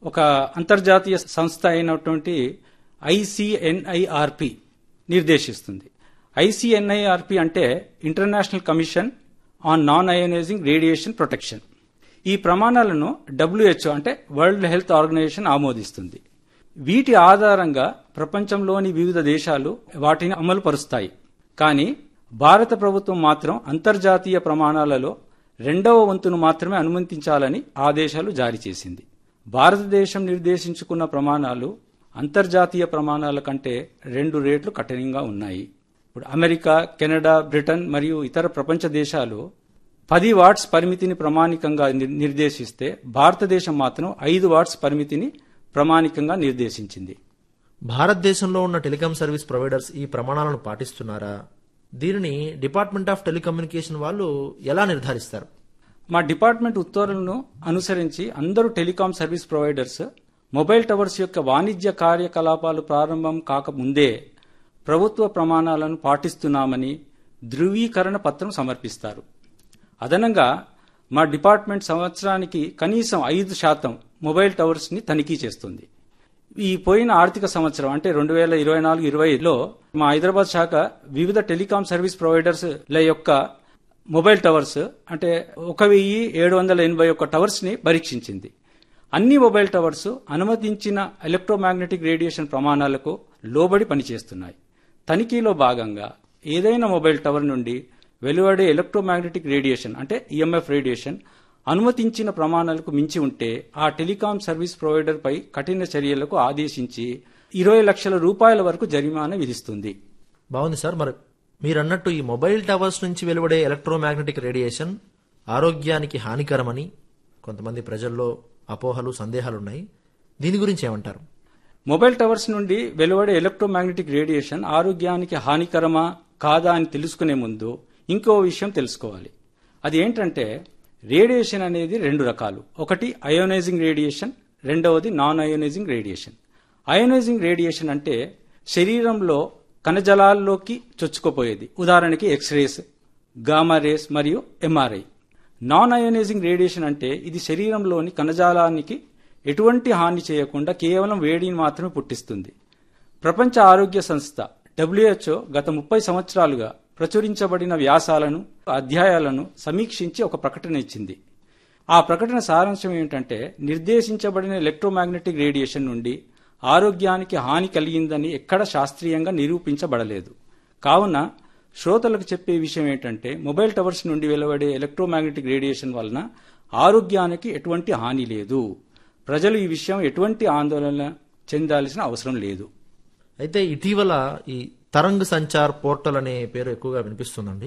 ఒక అంతర్జాతీయ సంస్థ అయినటువంటి ఐసిఎన్ఐఆర్పి నిర్దేశిస్తుంది ఐసిఎన్ఐఆర్పి అంటే international commission on non ionizing radiation protection ఈ ప్రమాణాలను డబ్ల్యూహెచ్ఓ అంటే వరల్డ్ హెల్త్ ఆర్గనైజేషన్ ఆమోదిస్తుంది వీటి ఆధారంగా ప్రపంచంలోని వివిధ దేశాలు వాటిని అమలు పరుస్తాయి కానీ భారత ప్రభుత్వం మాత్రం అంతర్జాతీయ ప్రమాణాలలో రెండవ వంతును మాత్రమే అనుమతించాలని ఆదేశాలు జారీ చేసింది భారతదేశం నిర్దేశించుకున్న ప్రమాణాలు అంతర్జాతీయ ప్రమాణాల కంటే రెండు రేట్లు కఠినంగా ఉన్నాయి ఇప్పుడు అమెరికా కెనడా బ్రిటన్ మరియు ఇతర ప్రపంచ దేశాలు పది వాట్స్ పరిమితిని ప్రమాణికంగా నిర్- నిర్దేశిస్తే భారతదేశం మాత్రం ఐదు వాట్స్ పరిమితిని ప్రమాణికంగా నిర్దేశించింది భారతదేశంలో ఉన్న టెలికాం సర్వీస్ ప్రొవైడర్స్ ఈ ప్రమాణాలను పాటిస్తున్నారా దీనిని డిపార్ట్మెంట్ ఆఫ్ టెలికమ్యూనికేషన్ వాళ్ళు ఎలా నిర్ధారిస్తారు మా డిపార్ట్మెంట్ ఉత్తర్వులను అనుసరించి అందరూ telecom service providers mobile towers యొక్క వాణిజ్య కార్యకలాపాలు ప్రారంభం కాకముందే ప్రభుత్వ ప్రమాణాలను పాటిస్తున్నామని ధృవీకరణ పత్రం సమర్పిస్తారు అదనంగా మా డిపార్ట్మెంట్ సంవత్సరానికి కనీసం ఐదు శాతం మొబైల్ టవర్స్ ని తనిఖీ చేస్తుంది ఈ పోయిన ఆర్థిక సంవత్సరం అంటే రెండు వేల ఇరవై నాలుగు ఇరవైలో మా హైదరాబాద్ శాఖ వివిధ టెలికాం సర్వీస్ ప్రొవైడర్స్ ల యొక్క మొబైల్ టవర్స్ అంటే ఒక వెయ్యి ఏడు వందల ఎనభై ఒక్క టవర్స్ ని పరీక్షించింది అన్ని మొబైల్ టవర్స్ అనుమతించిన ఎలక్ట్రోమాగ్నెటిక్ రేడియేషన్ ప్రమాణాలకు లోబడి పనిచేస్తున్నాయి తనిఖీలో భాగంగా ఏదైనా మొబైల్ టవర్ నుండి వెలువడే ఎలక్ట్రోమాగ్నెటిక్ రేడియేషన్ అంటే ఈఎంఎఫ్ రేడియేషన్ అనుమతించిన ప్రమాణాలకు మించి ఉంటే ఆ టెలికాం సర్వీస్ ప్రొవైడర్ పై కఠిన చర్యలకు ఆదేశించి ఇరవై లక్షల రూపాయల వరకు జరిమానా విధిస్తుంది బాగుంది సార్ మరి మీరు అన్నట్టు ఈ మొబైల్ టవర్స్ నుంచి వెలువడే ఎలక్ట్రోమాగ్నెటిక్ రేడియేషన్ ఆరోగ్యానికి హానికరమని కొంతమంది ప్రజల్లో అపోహలు సందేహాలున్నాయి దీని గురించి ఏమంటారు మొబైల్ టవర్స్ నుండి వెలువడే ఎలక్ట్రోమాగ్నెటిక్ రేడియేషన్ ఆరోగ్యానికి హానికరమా కాదా అని తెలుసుకునే ముందు ఇంకో విషయం తెలుసుకోవాలి అది ఏంటంటే రేడియేషన్ అనేది రెండు రకాలు ఒకటి అయోనైజింగ్ రేడియేషన్ రెండవది non ionizing radiation ionizing radiation అంటే శరీరంలో కణజాలాల్లోకి చొచ్చుకుపోయేది ఉదాహరణకి ఎక్స్రేస్ గామా రేస్ మరియు ఎంఆర్ఐ నాన్ అయోనైజింగ్ రేడియేషన్ అంటే ఇది శరీరంలోని కణజాలానికి ఎటువంటి హాని చేయకుండా కేవలం వేడిని మాత్రమే పుట్టిస్తుంది ప్రపంచ ఆరోగ్య సంస్థ డబ్ల్యూహెచ్ఓ గత ముప్పై సంవత్సరాలుగా ప్రచురించబడిన వ్యాసాలను అధ్యాయాలను సమీక్షించి ఒక ప్రకటన ఇచ్చింది ఆ ప్రకటన సారాంశం ఏమిటంటే నిర్దేశించబడిన ఎలక్ట్రోమాగ్నెటిక్ రేడియేషన్ నుండి ఆరోగ్యానికి హాని కలిగిందని ఎక్కడ శాస్త్రీయంగా నిరూపించబడలేదు కావున శ్రోతలకు చెప్పే విషయం ఏంటంటే మొబైల్ టవర్స్ నుండి వెలువడే ఎలక్ట్రోమాగ్నెటిక్ రేడియేషన్ వలన ఆరోగ్యానికి ఎటువంటి హాని లేదు ప్రజలు ఈ విషయం ఎటువంటి ఆందోళన చెందాల్సిన అవసరం లేదు అయితే ఇటీవల ఈ తరంగ్ సంచార్ పోర్టల్ అనే పేరు ఎక్కువగా వినిపిస్తుందండి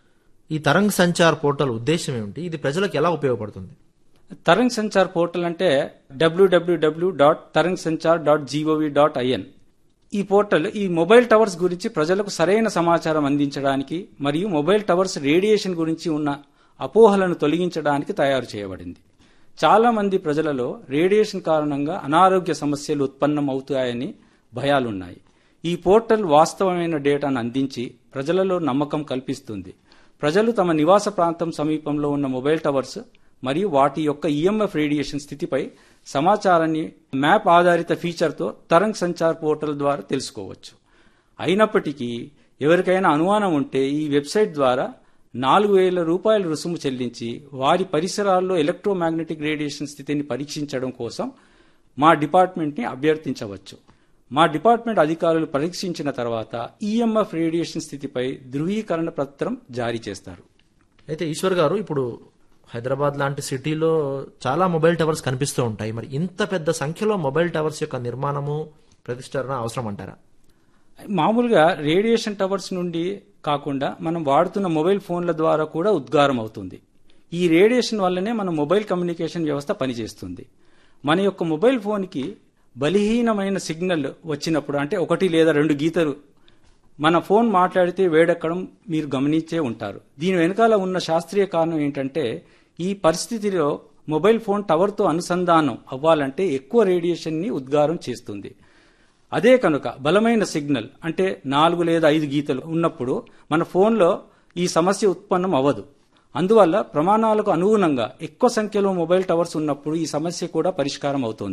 ఈ తరంగ్ సంచార్ పోర్టల్ ఉద్దేశం ఏమిటి ఇది ప్రజలకు ఎలా ఉపయోగపడుతుంది తరంగ్ సంచార్ పోర్టల్ అంటే WWW dot Tarang Sanchar dot GOV dot IN ఈ పోర్టల్ ఈ మొబైల్ టవర్స్ గురించి ప్రజలకు సరైన సమాచారం అందించడానికి మరియు మొబైల్ టవర్స్ రేడియేషన్ గురించి ఉన్న అపోహలను తొలగించడానికి తయారు చేయబడింది చాలా మంది ప్రజలలో రేడియేషన్ కారణంగా అనారోగ్య సమస్యలు ఉత్పన్నం అవుతాయని భయాలున్నాయి ఈ పోర్టల్ వాస్తవమైన డేటాను అందించి ప్రజలలో నమ్మకం కల్పిస్తుంది ప్రజలు తమ నివాస ప్రాంతం సమీపంలో ఉన్న మొబైల్ టవర్స్ మరియు వాటి యొక్క ఈఎంఎఫ్ రేడియేషన్ స్థితిపై సమాచారాన్ని మ్యాప్ ఆధారిత ఫీచర్తో తరంగ్ సంచార్ పోర్టల్ ద్వారా తెలుసుకోవచ్చు అయినప్పటికీ ఎవరికైనా అనుమానం ఉంటే ఈ వెబ్సైట్ ద్వారా నాలుగు వేల రూపాయల రుసుము చెల్లించి వారి పరిసరాల్లో ఎలక్ట్రోమాగ్నెటిక్ రేడియేషన్ స్థితిని పరీక్షించడం కోసం మా డిపార్ట్మెంట్ని అభ్యర్థించవచ్చు మా డిపార్ట్మెంట్ అధికారులు పరీక్షించిన తర్వాత ఈఎంఎఫ్ రేడియేషన్ స్థితిపై ధృవీకరణ పత్రం జారీ చేస్తారు అయితే ఈశ్వర్ గారు ఇప్పుడు హైదరాబాద్ లాంటి సిటీలో చాలా మొబైల్ టవర్స్ కనిపిస్తూ ఉంటాయి మరి ఇంత పెద్ద సంఖ్యలో మొబైల్ టవర్స్ యొక్క నిర్మాణము ప్రతిష్టరణ అవసరం అంటారా మామూలుగా రేడియేషన్ టవర్స్ నుండి కాకుండా మనం వాడుతున్న మొబైల్ ఫోన్ల ద్వారా కూడా ఉద్గారం అవుతుంది ఈ రేడియేషన్ వల్లనే మన మొబైల్ కమ్యూనికేషన్ వ్యవస్థ పనిచేస్తుంది మన యొక్క మొబైల్ ఫోన్కి బలహీనమైన సిగ్నల్ వచ్చినప్పుడు అంటే ఒకటి లేదా రెండు గీతలు మన ఫోన్ మాట్లాడితే వేడెక్కడం మీరు గమనించే ఉంటారు దీని వెనకాల ఉన్న శాస్త్రీయ కారణం ఏంటంటే ఈ పరిస్థితిలో మొబైల్ ఫోన్ టవర్తో అనుసంధానం అవ్వాలంటే ఎక్కువ రేడియేషన్ని ఉద్గారం చేస్తుంది అదే కనుక బలమైన సిగ్నల్ అంటే నాలుగు లేదా ఐదు గీతలు ఉన్నప్పుడు మన ఫోన్లో ఈ సమస్య ఉత్పన్నం అవ్వదు అందువల్ల ప్రమాణాలకు అనుగుణంగా ఎక్కువ సంఖ్యలో మొబైల్ టవర్స్ ఉన్నప్పుడు ఈ సమస్య కూడా పరిష్కారం అవుతోంది